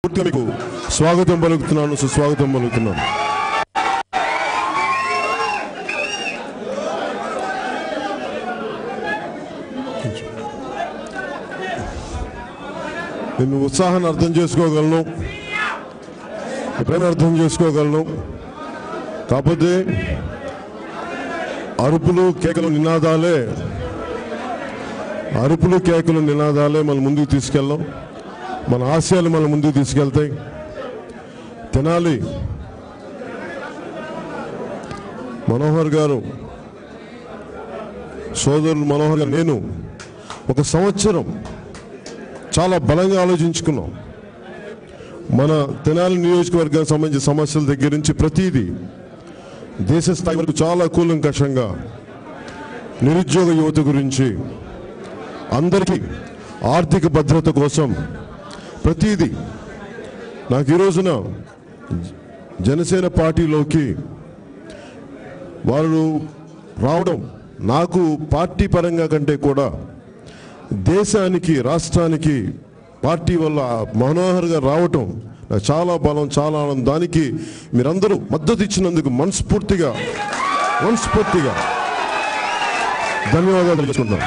పూర్తిగా మీకు స్వాగతం పలుకుతున్నాను సుస్వాగతం పలుకుతున్నాను నేను ఉత్సాహాన్ని అర్థం చేసుకోగలను ఎప్పుడైనా అర్థం చేసుకోగలను కాకపోతే అరుపులు కేకలు నినాదాలే అరుపులు కేకలు నినాదాలే మన ముందుకు తీసుకెళ్ళాం మన ఆశయాలు మన ముందుకు తీసుకెళ్తాయి తినాలి మనోహర్ గారు సోదరులు మనోహర్ గారు నేను ఒక సంవత్సరం చాలా బలంగా ఆలోచించుకున్నాం మన తెనాలి నియోజకవర్గానికి సంబంధించిన సమస్యల దగ్గర నుంచి ప్రతిదీ దేశ స్థాయి వరకు చాలా కూలంకషంగా నిరుద్యోగ యువత గురించి అందరికీ ఆర్థిక భద్రత కోసం ప్రతిదీ నాకు ఈ రోజున జనసేన పార్టీలోకి వారు రావడం నాకు పార్టీ పరంగా కంటే కూడా దేశానికి రాష్ట్రానికి పార్టీ వల్ల మనోహర్ గారు రావటం నాకు చాలా బలం చాలా ఆనందం దానికి మీరందరూ మద్దతు ఇచ్చినందుకు మనస్ఫూర్తిగా మనస్ఫూర్తిగా ధన్యవాదాలు తెలుసుకుంటాం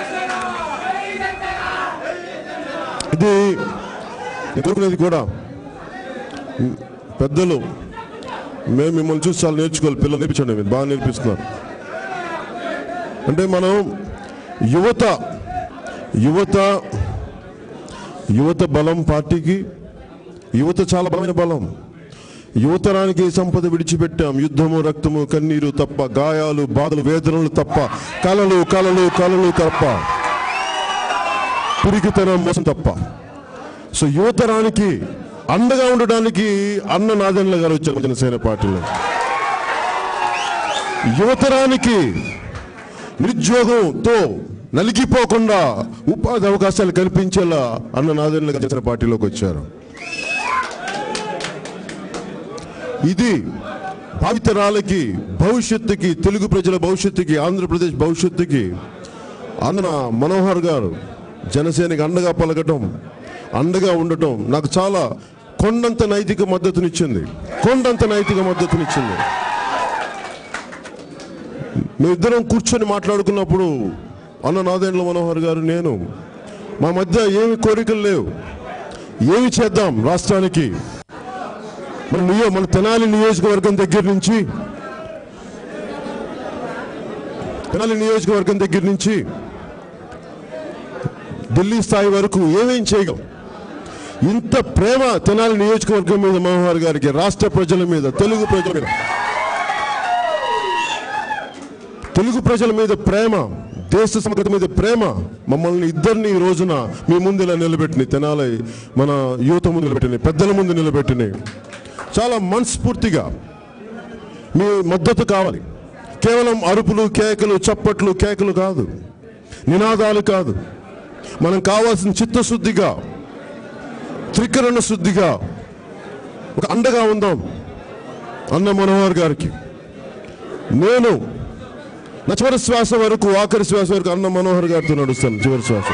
ఇది నేను కోరుకునేది కూడా పెద్దలు మేము మిమ్మల్ని చూసి చాలా నేర్చుకోవాలి పిల్లలు నేర్పించండి మీరు బాగా నేర్పిస్తున్నారు అంటే మనం యువత యువత యువత బలం పార్టీకి యువత చాలా బలమైన బలం యువతరానికి సంపద విడిచిపెట్టాం యుద్ధము రక్తము కన్నీరు తప్ప గాయాలు బాధలు వేదనలు తప్ప కలలు కలలు కలలు తప్ప పిరికితనం మోసం తప్ప సో యువతరానికి అండగా ఉండడానికి అన్న నాదెండ్ల గారు వచ్చారు జనసేన పార్టీలో యువతరానికి నిరుద్యోగంతో నలిగిపోకుండా ఉపాధి అవకాశాలు కల్పించేలా అన్న నాదెండ్ల గారు జనసేన పార్టీలోకి వచ్చారు ఇది భావితరాలకి భవిష్యత్తుకి తెలుగు ప్రజల భవిష్యత్తుకి ఆంధ్రప్రదేశ్ భవిష్యత్తుకి అన్న మనోహర్ గారు జనసేనకి అండగా పలకటం అండగా ఉండటం నాకు చాలా కొండంత నైతిక మద్దతునిచ్చింది కొండంత నైతిక మద్దతునిచ్చింది మేమిద్దరం కూర్చొని మాట్లాడుకున్నప్పుడు అన్న నాదేండ్ల మనోహర్ గారు నేను మా మధ్య ఏమి కోరికలు లేవు ఏమి చేద్దాం రాష్ట్రానికి మన నియో మన తెనాలి నియోజకవర్గం దగ్గర నుంచి తెనాలి నియోజకవర్గం దగ్గర నుంచి ఢిల్లీ స్థాయి వరకు ఏమేం చేయగలం ఇంత ప్రేమ తెనాలి నియోజకవర్గం మీద మనోహర్ గారికి రాష్ట్ర ప్రజల మీద తెలుగు ప్రజల మీద తెలుగు ప్రజల మీద ప్రేమ దేశ సమగ్రత మీద ప్రేమ మమ్మల్ని ఇద్దరిని ఈ రోజున మీ ముందు ఇలా నిలబెట్టినాయి తెనాలి మన యువత ముందు నిలబెట్టినాయి పెద్దల ముందు నిలబెట్టినాయి చాలా మనస్ఫూర్తిగా మీ మద్దతు కావాలి కేవలం అరుపులు కేకలు చప్పట్లు కేకలు కాదు నినాదాలు కాదు మనం కావాల్సిన చిత్తశుద్ధిగా త్రికరణ శుద్ధిగా ఒక అండగా ఉందాం అన్న మనోహర్ గారికి నేను నా చివరి శ్వాస వరకు ఆఖరి శ్వాస వరకు అన్న మనోహర్ గారితో నడుస్తాను చివరి శ్వాస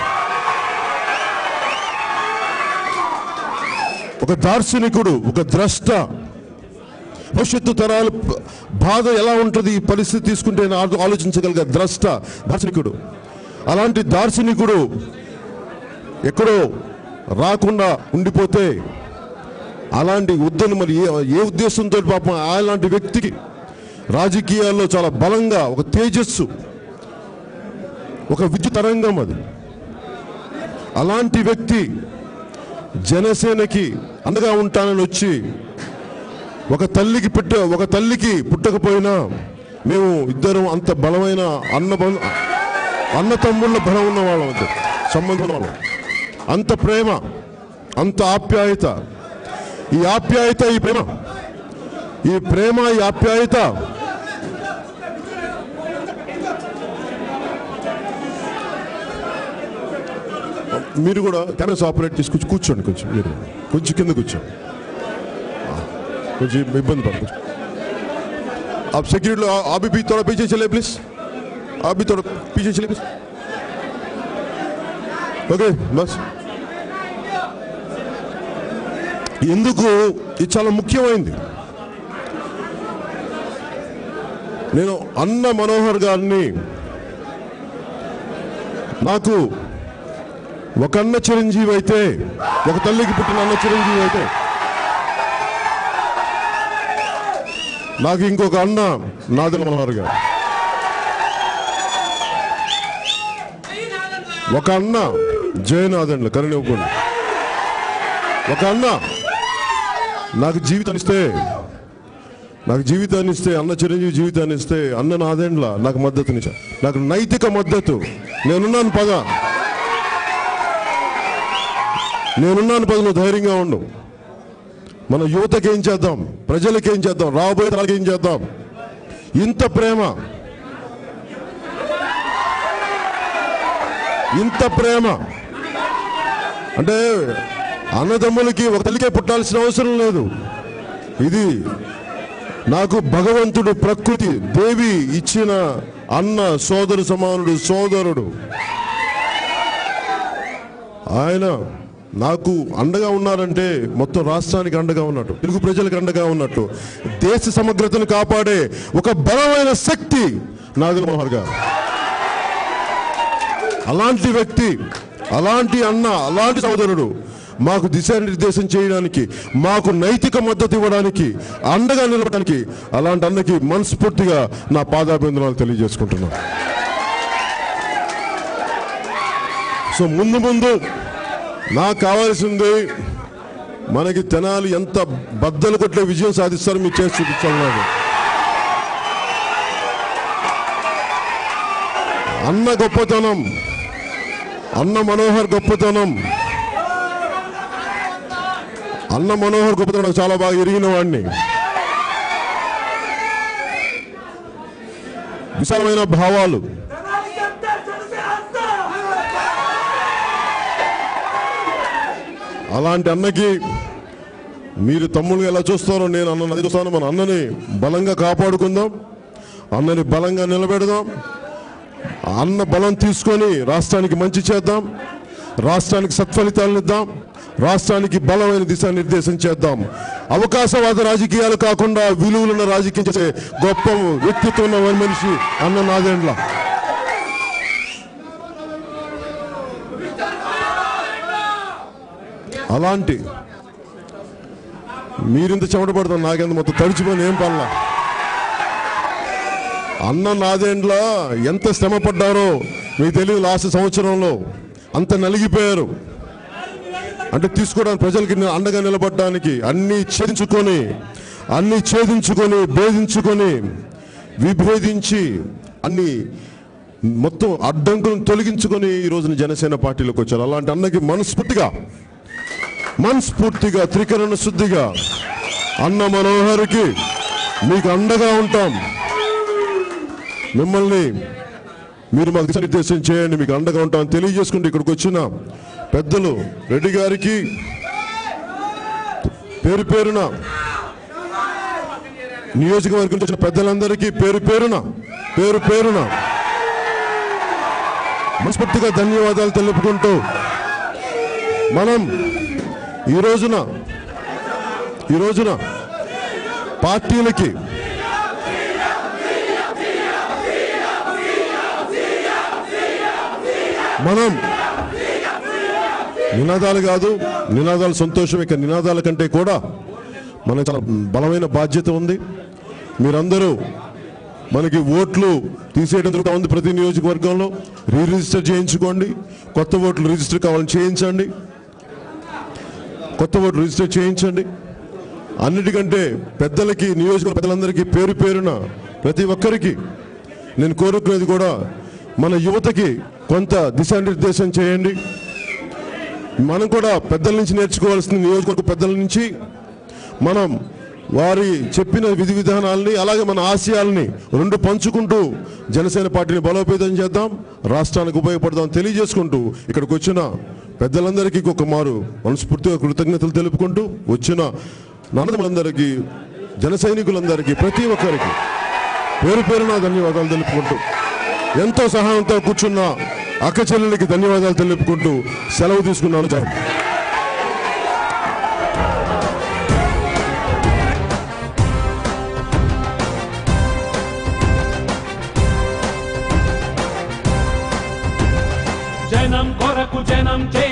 ఒక దార్శనికుడు ఒక ద్రష్ట భవిష్యత్తు తరాల ప- బాధ ఎలా ఉంటుంది ఈ పరిస్థితి తీసుకుంటే అని ఆలో- ఆలోచించగలిగే ద్రష్ట దార్శనికుడు అలాంటి దార్శనికుడు ఎక్కడో రాకుండా ఉండిపోతే అలాంటి వద్దని మరి ఏ ఏ ఉద్దేశంతో పాపం అలాంటి వ్యక్తికి రాజకీయాల్లో చాలా బలంగా ఒక తేజస్సు ఒక విద్యుత్ తరంగం అది అలాంటి వ్యక్తి జనసేనకి అండగా ఉంటానని వచ్చి ఒక తల్లికి పుట్ట ఒక తల్లికి పుట్టకపోయినా మేము ఇద్దరం అంత బలమైన అన్న బం- అన్న తమ్ముళ్ళ బలం ఉన్న వాళ్ళం అంతే సంబంధం ఉన్న వాళ్ళం అంత ప్రేమ అంత ఆప్యాయత ఈ ఆప్యాయత ఈ ప్రేమ ఈ ప్రేమ ఈ ఆప్యాయత మీరు కూడా కెమెరాస్ ఆపరేట్ తీసుకొచ్చి కూర్చోండి కొంచెం మీరు కొంచెం కింద కూర్చోండి ఆ, కొంచెం ఇబ్బంది పడ కొంచెం आप सेक्यूरिटी लोग आप भी थोड़ा पीछे चले प्लीज आप भी थोड़ा पीछे चले प्लीज ఓకే బస్ ఎందుకు ఇది చాలా ముఖ్యమైనది నేను అన్న మనోహర్ గారిని నాకు ఒక అన్న చిరంజీవి అయితే ఒక తల్లికి పుట్టిన అన్న చిరంజీవి అయితే నాకు ఇంకొక అన్న నాదల మనోహర్ గారు ఒక అన్న జయనాథండ్ల కరుణ ఒప్పుకోండి ఒక అన్న నాకు జీవితాన్ని ఇస్తే నాకు జీవితాన్ని ఇస్తే అన్న చిరంజీవి జీవితాన్ని ఇస్తే అన్న నాదేండ్ల నాకు మద్దతునిచ్చా నాకు నైతిక మద్దతు నేనున్నాను పద నేనున్నాను పద నువ్వు ధైర్యంగా ఉండు మన యువతకి ఏం చేద్దాం ప్రజలకి ఏం చేద్దాం రాబోయే తరాలకి ఏం చేద్దాం ఇంత ప్రేమ ఇంత ప్రేమ అంటే అన్నదమ్ములకి ఒక తల్లికే పుట్టాల్సిన అవసరం లేదు ఇది నాకు భగవంతుడు ప్రకృతి దేవి ఇచ్చిన అన్న సోదరు సమానుడు సోదరుడు ఆయన నాకు అండగా ఉన్నారంటే మొత్తం రాష్ట్రానికి అండగా ఉన్నట్టు తెలుగు ప్రజలకు అండగా ఉన్నట్టు దేశ సమగ్రతను కాపాడే ఒక బలమైన శక్తి నాగల్ మనోహర్ గారు అలాంటి వ్యక్తి అలాంటి అన్న అలాంటి సోదరుడు మాకు దిశానిర్దేశం చేయడానికి మాకు నైతిక మద్దతు ఇవ్వడానికి అండగా నిలబడడానికి అలాంటి అన్నకి మనస్ఫూర్తిగా నా పాదాభివందనాలు తెలియజేసుకుంటున్నాను సో ముందు ముందు నాకు కావాల్సింది మనకి తెనాలి ఎంత బద్దలు కొట్టే విజయం సాధిస్తారో మీరు చేసి చూపించాలి నాకు అన్న గొప్పతనం అన్న మనోహర్ గొప్పతనం అన్న మనోహర్ గొప్పతనం నాకు చాలా బాగా ఎరిగిన వాడిని విశాలమైన భావాలు అలాంటి అన్నకి మీరు తమ్ముళ్ళు ఎలా చూస్తారో నేను అన్న చూస్తాను మన అన్నని బలంగా కాపాడుకుందాం అన్నని బలంగా నిలబెడదాం అన్న బలం తీసుకొని రాష్ట్రానికి మంచి చేద్దాం రాష్ట్రానికి సత్ఫలితాలను ఇద్దాం రాష్ట్రానికి బలమైన దిశానిర్దేశం చేద్దాం అవకాశవాద రాజకీయాలు కాకుండా విలువలను రాజకీయం చేసే గొప్ప వ్యక్తిత్వం ఉన్న మనిషి అన్న నాదేండ్ల అలాంటి మీరింత చెమట పడతాం నాకెంత మొత్తం తడిచిపోయిన ఏం పనుల అన్న నాదేండ్ల ఎంత శ్రమ పడ్డారో మీకు తెలియదు లాస్ట్ సంవత్సరంలో అంత నలిగిపోయారు అంటే తీసుకోవడానికి ప్రజలకి అండగా నిలబడడానికి అన్ని ఛేదించుకొని అన్ని ఛేదించుకొని భేదించుకొని విభేదించి అన్ని మొత్తం అడ్డంకులను తొలగించుకొని ఈ రోజున జనసేన పార్టీలోకి వచ్చారు అలాంటి అన్నకి మనస్ఫూర్తిగా మనస్ఫూర్తిగా త్రికరణ శుద్ధిగా అన్న మనోహర్కి మీకు అండగా ఉంటాం మిమ్మల్ని మీరు మాకు దిశానిర్దేశం చేయండి మీకు అండగా ఉంటాం తెలియజేసుకుంటే ఇక్కడికి వచ్చిన పెద్దలు రెడ్డి గారికి పేరు పేరున నియోజకవర్గం నుంచి వచ్చిన పెద్దలందరికీ పేరు పేరున పేరు పేరున మనస్ఫూర్తిగా ధన్యవాదాలు తెలుపుకుంటూ మనం ఈ రోజున ఈ రోజున పార్టీలకి మనం నినాదాలు కాదు నినాదాలు సంతోషం ఇక నినాదాల కంటే కూడా మనకు చాలా బలమైన బాధ్యత ఉంది మీరందరూ మనకి ఓట్లు తీసేయడం జరుగుతూ ఉంది ప్రతి నియోజకవర్గంలో రీ రిజిస్టర్ చేయించుకోండి కొత్త ఓట్లు రిజిస్టర్ కావాలని చేయించండి కొత్త ఓట్లు రిజిస్టర్ చేయించండి అన్నిటికంటే పెద్దలకి నియోజకవర్గ పెద్దలందరికీ పేరు పేరున ప్రతి ఒక్కరికి నేను కోరుకునేది కూడా మన యువతకి కొంత దిశానిర్దేశం చేయండి మనం కూడా పెద్దల నుంచి నేర్చుకోవాల్సిన నియోజకవర్గ పెద్దల నుంచి మనం వారి చెప్పిన విధి విధానాలని అలాగే మన ఆశయాల్ని రెండు పంచుకుంటూ జనసేన పార్టీని బలోపేతం చేద్దాం రాష్ట్రానికి ఉపయోగపడదాం తెలియజేసుకుంటూ ఇక్కడికి వచ్చిన పెద్దలందరికీ ఒక మారు మనస్ఫూర్తిగా కృతజ్ఞతలు తెలుపుకుంటూ వచ్చిన నాన్నదములందరికీ జన సైనికులందరికీ ప్రతి ఒక్కరికి పేరు పేరున ధన్యవాదాలు తెలుపుకుంటూ ఎంతో సహాయంతో కూర్చున్న అక్క చెల్లెలకి ధన్యవాదాలు తెలుపుకుంటూ సెలవు తీసుకున్నాను జై హింద్. ప్రచారం చే